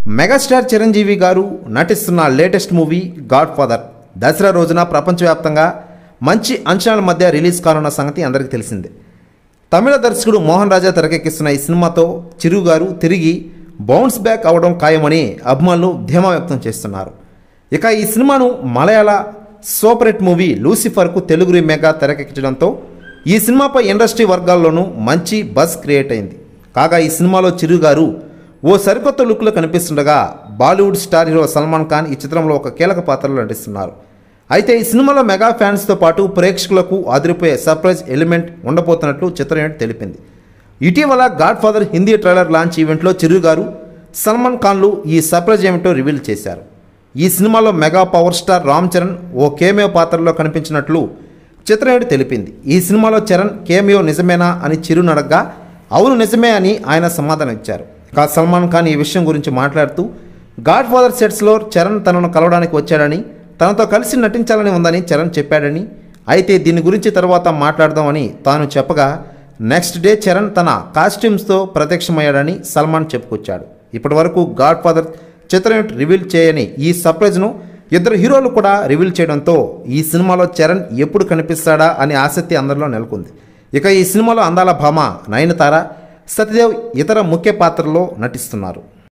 megastar Chiranjeevi గారు నటిస్తున్న latest movie Godfather Dasara రోజున ప్రపంచవ్యాప్తంగా మంచి అంచనాల మధ్య రిలీజ్ కానున్న సంగతి అందరికీ తెలిసిందే తమిళ దర్శకుడు మోహన్ రాజా తెరకెక్కిస్తున్న ఈ సినిమాతో చిరు గారు తిరిగి బౌన్స్ బ్యాక్ అవడం ఖాయమని అభిమానులు ధీమా వ్యక్తం చేస్తున్నారు ఇక ఈ సినిమాను మలయాళ సూపర్ హిట్ మూవీ లూసిఫర్కు తెలుగు రీమేక్గా తెరకెక్కించడంతో ఈ సినిమాపై ఇండస్ట్రీ వర్గాల్లోనూ మంచి బజ్ క్రియేట్ అయింది కాగా ఈ సినిమాలో చిరు గారు ఓ సరికొత్త లుక్లో కనిపిస్తుండగా Bollywood star hero Salman Khan ఈ చిత్రంలో ఒక కీలక పాత్రలో నటిస్తున్నారు అయితే ఈ సినిమాలో మెగా ఫ్యాన్స్తో పాటు ప్రేక్షకులకు ఆదిరిపోయే సర్ప్రైజ్ ఎలిమెంట్ ఉండబోతున్నట్లు చిత్రం యూనిట్ తెలిపింది ఇటీవల godfather Hindi trailer launch ఈవెంట్లో చిరు గారు సల్మాన్ ఖాన్లు ఈ సర్ప్రైజ్ ఏమిటో రివీల్ చేశారు ఈ సినిమాలో mega power star Ram Charan ఓ కేమియో పాత్రలో కనిపించినట్లు చిత్రయూనిట్ తెలిపింది ఈ సినిమాలో చరణ్ కేమియో నిజమేనా అని చిరు నడగ్గా అవును నిజమే అని ఆయన సమాధానం ఇచ్చారు ఇక సల్మాన్ ఖాన్ ఈ విషయం గురించి మాట్లాడుతూ గాడ్ ఫాదర్ సెట్స్లో చరణ్ తనను కలవడానికి వచ్చాడని తనతో కలిసి నటించాలని ఉందని చరణ్ చెప్పాడని అయితే దీని గురించి తర్వాత మాట్లాడదామని తాను చెప్పగా నెక్స్ట్ డే చరణ్ తన కాస్ట్యూమ్స్తో ప్రత్యక్షమయ్యాడని సల్మాన్ చెప్పుకొచ్చాడు ఇప్పటి వరకు గాడ్ ఫాదర్ చిత్రం యూనిట్ రివీల్ చేయని ఈ సర్ప్రైజ్ను ఇద్దరు హీరోలు కూడా రివీల్ చేయడంతో ఈ సినిమాలో చరణ్ ఎప్పుడు కనిపిస్తాడా అనే ఆసక్తి అందరిలో నెలకొంది ఇక ఈ సినిమాలో అందాల భామ నయనతార సత్యదేవ్ ఇతర ముఖ్య పాత్రల్లో నటిస్తున్నారు